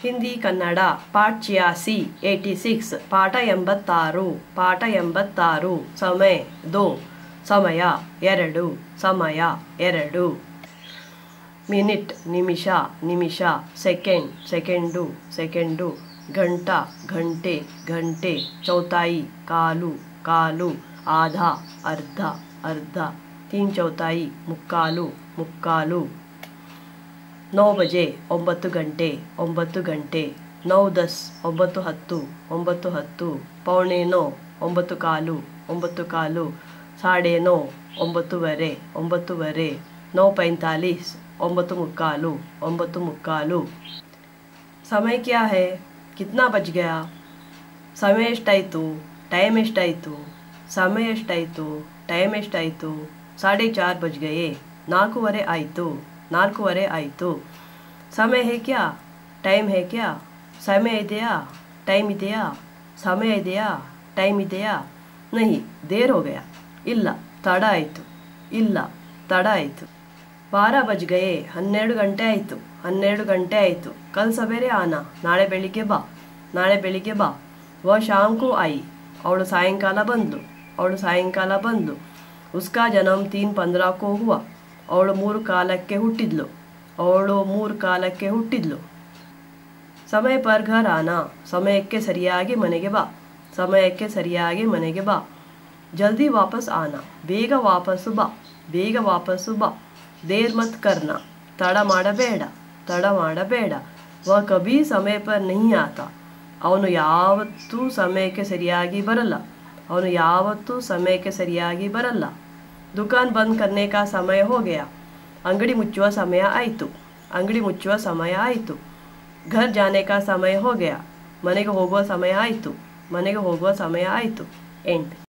ಹಿಂದಿ ಕನ್ನಡ ಪಾಠ ಚಿಯಾಸಿ eighty six ಪಾಠ ಎಂಬತ್ತಾರು ಪಾಠ ಎಂಬತ್ತಾರು ಸಮಯ ದೋ ಸಮಯ ಎರಡು ಸಮಯ ಎರಡು ಮಿನಿಟ್ ನಿಮಿಷ ನಿಮಿಷ ಸೆಕೆಂಡ್ ಸೆಕೆಂಡು ಸೆಕೆಂಡು ಗಂಟ ಗಂಟೆ ಗಂಟೆ ಚೌತಾಯಿ ಕಾಲು ಕಾಲು ಆಧ ಅರ್ಧ ಅರ್ಧ ತೀನ್ ಚೌತಾಯಿ ಮುಕ್ಕಾಲು ಮುಕ್ಕಾಲು ನौ ಬಜೆ ಒಂಬತ್ತು ಗಂಟೆ ಒಂಬತ್ತು ಗಂಟೆ ನೌ ದಸ್ ಒಂಬತ್ತು ಹತ್ತು ಒಂಬತ್ತು ಹತ್ತು ಪೌಣೆ ನೋ ಒಂಬತ್ತು ಕಾಲು ಒಂಬತ್ತು ಕಾಲು ಸಾಡೆ ನೋ ಒಂಬತ್ತುವರೆ ಒಂಬತ್ತುವರೆ ನौ ಪೈಂತಾಲೀಸ್ ಒಂಬತ್ತು ಮುಕ್ಕಾಲು ಒಂಬತ್ತು ಮುಕ್ಕಾಲು ಸಮಯ ಕ್ಯಾ ಹೇ ಕಿತ್ನಾ ಬಜ್ ಗಯಾ ಸಮಯ ಎಷ್ಟಾಯಿತು ಟೈಮ್ ಎಷ್ಟಾಯಿತು ಸಮಯ ಎಷ್ಟಾಯಿತು ಟೈಮ್ ಎಷ್ಟಾಯಿತು ಸಾಡೆ ಚಾರ್ ಬಜ್ ಗಯೇ ನಾಲ್ಕೂವರೆ ಆಯಿತು ನಾಲ್ಕೂವರೆ ಆಯಿತು ಸಮಯ ಹೇ ಕ್ಯಾ ಟೈಮ್ ಹೇ ಕ್ಯಾ ಸಮಯ ಇದೆಯಾ ಟೈಮ್ ಇದೆಯಾ ಸಮಯ ಇದೆಯಾ ಟೈಮ್ ಇದೆಯಾ ನಹಿ ದೇರ್ ಹೋ ಗಯಾ ಇಲ್ಲ ತಡ ಆಯಿತು ಇಲ್ಲ ತಡ ಆಯಿತು ಬಾರ ಬಜ್ ಗಯೇ ಹನ್ನೆರಡು ಗಂಟೆ ಆಯಿತು ಹನ್ನೆರಡು ಗಂಟೆ ಆಯಿತು ಕಲ್ ಸವೇರೆ ಆನ ನಾಳೆ ಬೆಳಿಗ್ಗೆ ಬಾ ನಾಳೆ ಬೆಳಿಗ್ಗೆ ಬಾ ವ ಶಾಂಕು ಆಯಿ ಅವಳು ಸಾಯಂಕಾಲ ಬಂದ್ಲು ಅವಳು ಸಾಯಂಕಾಲ ಬಂದ್ಲು ಉಸ್ಕಾ ಜನಮ್ ತೀನ್ ಪಂದ್ರಾಕೋ ಹುವ ಅವಳು ಮೂರು ಕಾಲಕ್ಕೆ ಹುಟ್ಟಿದ್ಲು ಅವಳು ಮೂರು ಕಾಲಕ್ಕೆ ಹುಟ್ಟಿದ್ಲು ಸಮಯ ಪರ್ ಘರ್ ಆನ ಸಮಯಕ್ಕೆ ಸರಿಯಾಗಿ ಮನೆಗೆ ಬಾ ಸಮಯಕ್ಕೆ ಸರಿಯಾಗಿ ಮನೆಗೆ ಬಾ ಜಲ್ದಿ ವಾಪಸ್ ಆನ ಬೇಗ ವಾಪಸ್ಸು ಬಾ ಬೇಗ ವಾಪಸ್ಸು ಬಾ ದೇರ್ ಮತ್ ಕರ್ನ ತಡ ಮಾಡಬೇಡ ತಡ ಮಾಡಬೇಡ ವ ಕಭಿ ಸಮಯ ಪರ್ ನಹಿ ಆತ ಅವನು ಯಾವತ್ತೂ ಸಮಯಕ್ಕೆ ಸರಿಯಾಗಿ ಬರಲ್ಲ ಅವನು ಯಾವತ್ತೂ ಸಮಯಕ್ಕೆ ಸರಿಯಾಗಿ ಬರಲ್ಲ ದುಕಾನ್ ಬಂದ್ ಕರ್ನೆ ಕಾ ಸಮಯ ಹೋ ಗಯಾ ಅಂಗಡಿ ಮುಚ್ಚುವ ಸಮಯ ಆಯಿತು ಅಂಗಡಿ ಮುಚ್ಚುವ ಸಮಯ ಆಯಿತು ಘರ್ ಜಾನೆ ಕಾ ಸಮಯ ಹೋ ಗಯಾ ಮನೆಗೆ ಹೋಗುವ ಸಮಯ ಆಯಿತು ಮನೆಗೆ ಹೋಗುವ ಸಮಯ ಆಯಿತು ಎಂಟು